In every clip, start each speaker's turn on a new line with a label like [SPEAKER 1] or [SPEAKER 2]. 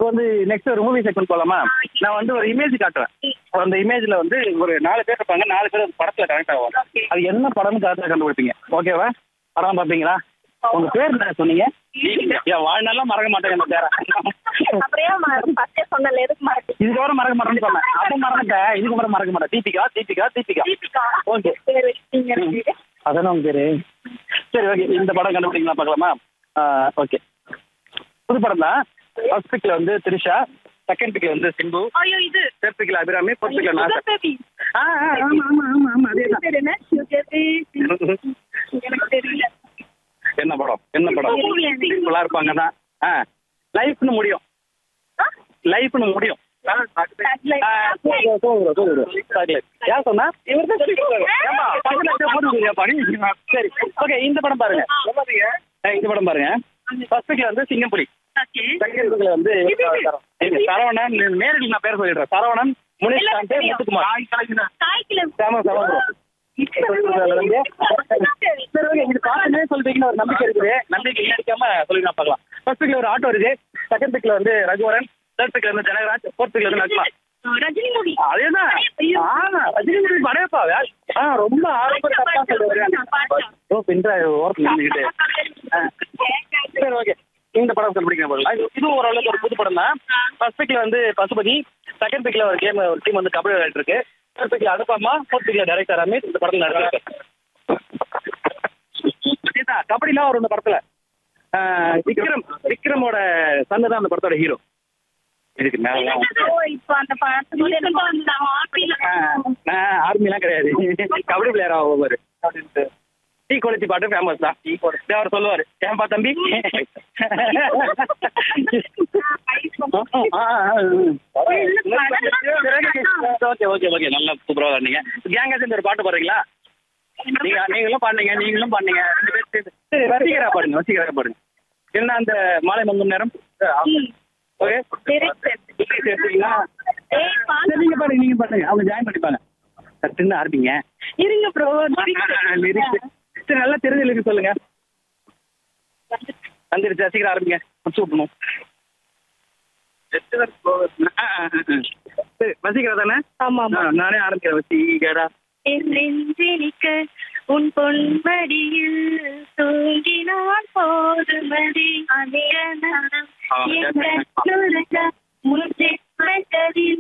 [SPEAKER 1] வந்து நெக்ஸ்ட் ஒரு movie segment போலாமா நான் வந்து ஒரு இமேஜ் காட்டுறேன் அந்த இமேஜ்ல வந்து ஒரு நாலு பேர் இருப்பாங்க நாலு பேர் அந்த படத்துல கனெக்ட் ஆகும் அது என்ன படம்னு கரெக்டாக கண்டுபிடிப்பீங்க ஓகேவா படம் பார்ப்பீங்களா உங்க பேர் என்ன சொன்னீங்க என் வாழ்நாளெல்லாம் மறக்க மாட்டேன் அந்த பேரை
[SPEAKER 2] அப்படியே ஃபர்ஸ்டே சொன்னல எதுக்கு மறக்க
[SPEAKER 1] இதுக்கப்புறம் மறக்க மாட்டேன்னு சொன்னேன் அப்ப மறந்துட்டேன் இதுக்கப்புறம் மறக்க மாட்டேன் தீபிகா தீபிகா தீபிகா
[SPEAKER 2] தீபிகா
[SPEAKER 1] ஓகே
[SPEAKER 2] பேர் வச்சிட்டீங்க எனக்கு.
[SPEAKER 1] அதானே உங்க பேரு சரி ஓகே இந்த படம் கண்டுபிடிக்கலாம் பார்க்கலாமா ஓகே புது படம் தான் ஃபர்ஸ்ட் பிக்ல வந்து திரிஷா செகண்ட் பிக்ல வந்து சிம்பு
[SPEAKER 2] ஐயோ இது
[SPEAKER 1] தேர்ட் பிக்ல அபிராமி ஃபோர்த் பிக்ல நாசர்
[SPEAKER 2] சுகர் பேபி
[SPEAKER 1] ஆ ஆ, ஆமா ஆமா ஆமா ஆமா அதேதான்
[SPEAKER 2] பேர் என்ன சுகர் பேபி எனக்கு தெரியல
[SPEAKER 1] என்ன படம் என்ன படம் சிம்பிளா இருப்பாங்க தான் ஆ லைஃப்னு முடியும் லைஃப்னு முடியும் ஆ, ஆ, போதும், போதும், போதும். சாக்லேட். யார் சொன்னா? இவர்தான் சொல்லி கொடுத்தாரு. ஏம்மா, பக்கத்துல இருக்க போட்டு கொடுக்குறியாப்பா நீ? சரி ஓகே இந்த படம் பாருங்க ஆ, இந்த படம் பாருங்க ஃபர்ஸ்ட் பிக்ல வந்து சிங்கம்புலி செகண்ட் பிக்ல வந்து இது சரவணன் நேரில் நான் பேர் சொல்லிடுறேன் சரவணன் முனிஷ் காந்த் முத்துக்குமார்
[SPEAKER 2] காய் கிலோ
[SPEAKER 1] சாம சாம சரி ஓகே இது பார்த்துமே சொல்றீங்கன்னு ஒரு நம்பிக்கை இருக்குது நம்பிக்கை இல்லாடிக்காம சொல்லி நான் பார்க்கலாம் ஃபர்ஸ்ட் பிக்ல ஒரு ஆட்டோ இருக்கு செகண்ட் பிக்ல வந்து ரகுவரன் தேர்ட் பிக்ல வந்து ஜனகராஜ் ஃபோர்த் பிக்ல வந்து நக்மா
[SPEAKER 2] ரஜினி மூவி
[SPEAKER 1] அதேதான் ஆமா ரஜினி படையப்பா ஆ ரொம்ப ஆரம்ப தப்பா சொல்லுவாரு ஓ பின்ற ஓரத்துல நின்றுக்கிட்டு சரி ஓகே இந்த படம் கண்டுபிடிக்க போகலாம் இது இது ஓரளவுக்கு ஒரு புது படம் தான் ஃபர்ஸ்ட் பிக்ல வந்து பசுபதி செகண்ட் பிக்ல ஒரு கேம் ஒரு டீம் வந்து கபடி விளையாட்டு இருக்கு தேர்ட் பிக்ல அனுப்பமா ஃபோர்த் பிக்ல டைரக்டர் அமீர் இந்த படத்துல நடிச்சிருக்கு அதேதான் கபடிலாம் வரும் இந்த படத்துல ஆ, விக்ரம் விக்ரமோட சன்னு தான் அந்த படத்தோட ஹீரோ இதுக்கு மேல
[SPEAKER 2] ஓ இப்போ அந்த படத்துக்கு எனக்கு வந்து நான் ஆப்பிள்
[SPEAKER 1] நான் ஆர்மிலாம் கிடையாது கபடி பிளேயர் ஒவ்வொரு டீ குளிச்சி பாட்டு ஃபேமஸ் தான் டீ குளிச்சி அவர் சொல்லுவாரு ஏன்பா தம்பி ஓகே ஓகே ஓகே நல்லா சூப்பரா பாடுனீங்க கேங்கா சேர்ந்து ஒரு பாட்டு பாடுறீங்களா நீங்க நீங்களும் பாடுனீங்க நீங்களும் பாடுனீங்க ரெண்டு பேர் சேர்ந்து சரி வசீகரா பாடுங்க வசீகரா பாடுங்க என்ன அந்த மாலை மங்கும் நேரம் ஓகே சேர்த்துங்களா
[SPEAKER 2] ஏய், பாத்து.
[SPEAKER 1] சரி, நீங்க பாருங்க நீங்க பாருங்க அவங்க ஜாயின் பண்ணிப்பாங்க சட்டுன்னு ஆரம்பிங்க
[SPEAKER 2] இருங்க ப்ரோ
[SPEAKER 1] lyrics. சரி நல்லா தெரிஞ்ச லிரிக்ஸ் சொல்லுங்க வந்துருச்சு சீக்கிரம் ஆரம்பிங்க முடிச்சு விட்டணும் ஆ, ஆ, ஆ, ஆ. சரி வசீகரா தானே
[SPEAKER 2] ஆமா ஆமா
[SPEAKER 1] ஆ, நானே ஆரம்பிக்கிறேன் வசீகரா
[SPEAKER 2] என் நெஞ்சினிக்க உன் பொன்மடியில் தூங்கினான் போதுமதி அதிரணம் என் கண்ணுறங்க முன் ஜென்மத்தில்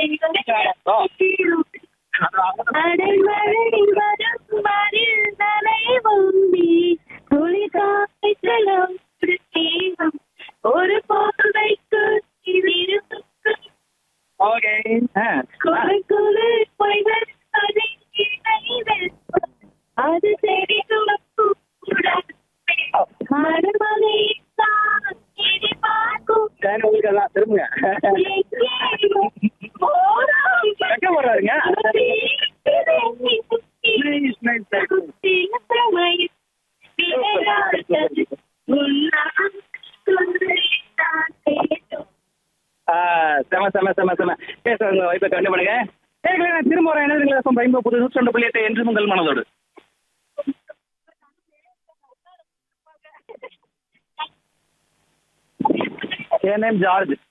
[SPEAKER 2] ஏகம் அடைமழை வரும் வரில் நனைவும் நீ துளி காய்ச்சலும் ஒரு தீபம் ஒரு போர்வைக்கு இருக்கும்
[SPEAKER 1] ஓகே
[SPEAKER 2] குறு குறு பொய்கள் அதை இணைவில் அது செடி துளக்கும் மறுமலை தான் இனி பார்க்கும்
[SPEAKER 1] உங்களுக்கு எல்லாம் திரும்புங்க
[SPEAKER 2] எங்கேயும் போராம்
[SPEAKER 1] எங்க போறாருங்க Nice, nice, nice. ஆ, செம செம செம செம பேச உங்க வைப்பை கண்டு பண்ணுங்க கேட்கல நான் திரும்ப வரேன் என்ன ஐம்பது புது நூற்றி ரெண்டு புள்ளி எட்டு என்று உங்கள் மனதோடு என் நேம் ஜார்ஜ்